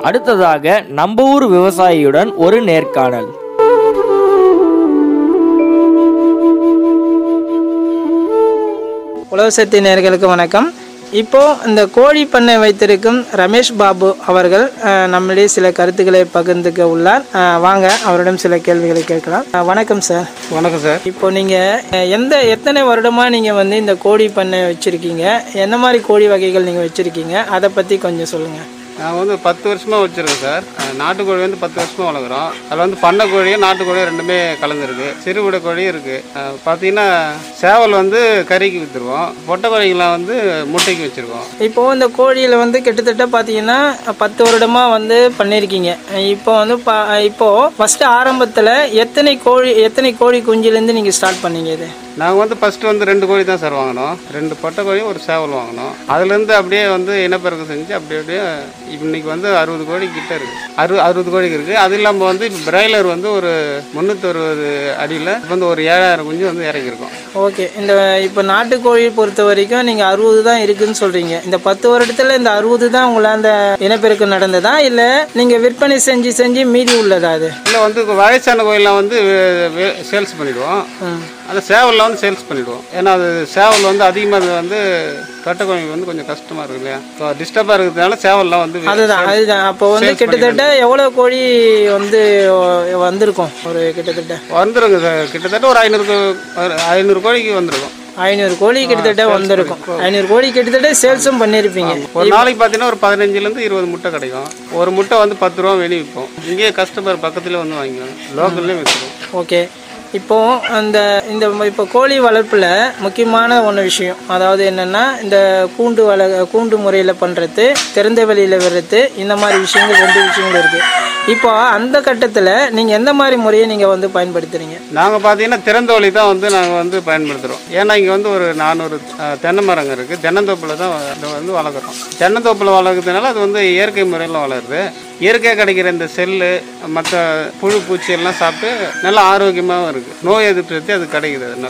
அடுத்ததாக நம்ம ஊர் விவசாயியுடன் ஒரு நேர்காணல் உழவு சக்தி நேர்களுக்கு வணக்கம் இப்போ இந்த கோழி பண்ணை வைத்திருக்கும் ரமேஷ் பாபு அவர்கள் அஹ், நம்மிடையே சில கருத்துக்களை பகிர்ந்துக்க உள்ளார் அஹ், வாங்க அவரிடம் சில கேள்விகளை கேட்கலாம் அஹ், வணக்கம் சார் வணக்கம் சார் இப்போ நீங்கள் எந்த எத்தனை வருடமாக நீங்கள் வந்து இந்த கோழி பண்ணை வச்சுருக்கீங்க என்ன மாதிரி கோழி வகைகள் நீங்கள் வச்சுருக்கீங்க அதை பற்றி கொஞ்சம் சொல்லுங்கள் நான் வந்து பத்து வருஷமாக வச்சுருக்கேன் சார் அஹ் நாட்டுக்கோழி வந்து பத்து வருஷமாக வளர்க்குறோம் அதில் வந்து பண்ணை கோழியும் நாட்டுக்கோழியும் ரெண்டுமே கலந்துருக்கு சிறுவிட கோழியும் இருக்குது பார்த்தீங்கன்னா சேவல் வந்து கறிக்கு விற்றுருவோம் பொட்டை கோழிங்களாம் வந்து முட்டைக்கு வச்சுருக்கோம் இப்போ இந்த கோழியில் வந்து கிட்டத்தட்ட பார்த்தீங்கன்னா பத்து வருடமாக வந்து பண்ணியிருக்கீங்க இப்போ வந்து பா இப்போ ஃபஸ்ட்டு ஆரம்பத்தில் எத்தனை கோழி எத்தனை கோழி குஞ்சுலேருந்து நீங்கள் ஸ்டார்ட் பண்ணீங்க இது நாங்கள் வந்து ஃபஸ்ட்டு வந்து ரெண்டு கோழி தான் சார் வாங்கினோம் ரெண்டு பொட்டை கோழியும் ஒரு சேவல் வாங்கினோம் அதுலேருந்து அப்படியே வந்து இனப்பெருக்கம் செஞ்சு அப்படியே அப்படியே இன்னைக்கு வந்து அறுபது கோழி கிட்ட இருக்குது அறு அறுபது கோழிக்கு இருக்குது அது இல்லாமல் வந்து இப்போ பிராய்லர் வந்து ஒரு முந்நூற்றறுபது அடியில் இப்போ வந்து ஒரு ஏழாயிரம் குஞ்சு வந்து இறக்கியிருக்கோம் ஓகே இந்த இப்போ நாட்டுக்கோழி பொறுத்த வரைக்கும் நீங்கள் அறுபது தான் இருக்குன்னு சொல்கிறீங்க இந்த பத்து வருடத்தில் இந்த அறுபது தான் உங்களை அந்த இனப்பெருக்கம் நடந்ததா இல்லை நீங்கள் விற்பனை செஞ்சு செஞ்சு மீதி உள்ளதா அது இல்லை வந்து இப்ப வயசான கோயிலாம் வந்து சேல்ஸ் பண்ணிடுவோம் அந்த சேவலில் வந்து சேல்ஸ் பண்ணிடுவோம் ஏன்னா அது சேவல் வந்து அதிகமாக வந்து கட்ட கோழிக்கு வந்து கொஞ்சம் கஷ்டமாக இருக்கு இல்லையா இப்போ டிஸ்டர்பாக இருக்கிறதுனால சேவல்லாம் வந்து அதுதான் அதுதான் அப்போ வந்து கிட்டத்தட்ட எவ்வளோ கோழி வந்து வந்திருக்கும் ஒரு கிட்டத்தட்ட வந்துருங்க சார் கிட்டத்தட்ட ஒரு ஐநூறு ஐநூறு கோழிக்கு வந்துருக்கும் ஐநூறு கோழி கிட்டத்தட்ட வந்திருக்கும் ஐநூறு கோழி கிட்டத்தட்ட சேல்ஸும் பண்ணியிருப்பீங்க ஒரு நாளைக்கு பார்த்தீங்கன்னா ஒரு பதினஞ்சுலேருந்து இருபது முட்டை கிடைக்கும் ஒரு முட்டை வந்து பத்து ரூபா வெளியே விற்போம் இங்கேயே கஸ்டமர் பக்கத்துலேயே வந்து வாங்கிக்குவாங்க லோக்கல்லே விற்றுருவோம் ஓகே இப்போ அந்த இந்த ம- இப்போ கோழி வளர்ப்பில் முக்கியமான ஒன்று விஷயம் அதாவது என்னென்னா இந்த கூண்டு வள கூண்டு முறையில் பண்ணுறது திறந்த வெளியில் விடுறது இந்த மாதிரி விஷயங்கள் ரெண்டு விஷயங்கள் இருக்குது இப்போ அந்த கட்டத்தில் நீங்கள் எந்த மாதிரி முறையை நீங்கள் வந்து பயன்படுத்துறீங்க நாங்கள் பார்த்தீங்கன்னா திறந்த வழி தான் வந்து நாங்கள் வந்து பயன்படுத்துகிறோம் ஏன்னா இங்கே வந்து ஒரு நானூறு அஹ், தென்னை மரங்க இருக்குது தென்னந்தோப்பில் தான் இதை வந்து வளர்க்குறோம் தென்னந்தோப்பில் வளர்க்குறதுனால அது வந்து இயற்கை முறையில் வளருது இயற்கையாக கிடைக்கிற இந்த செல்லு மற்ற புழு பூச்சி எல்லாம் சாப்பிட்டு நல்லா ஆரோக்கியமாகவும் இருக்குது நோய் எதிர்ப்பு சக்தி அது கிடைக்குது அதனால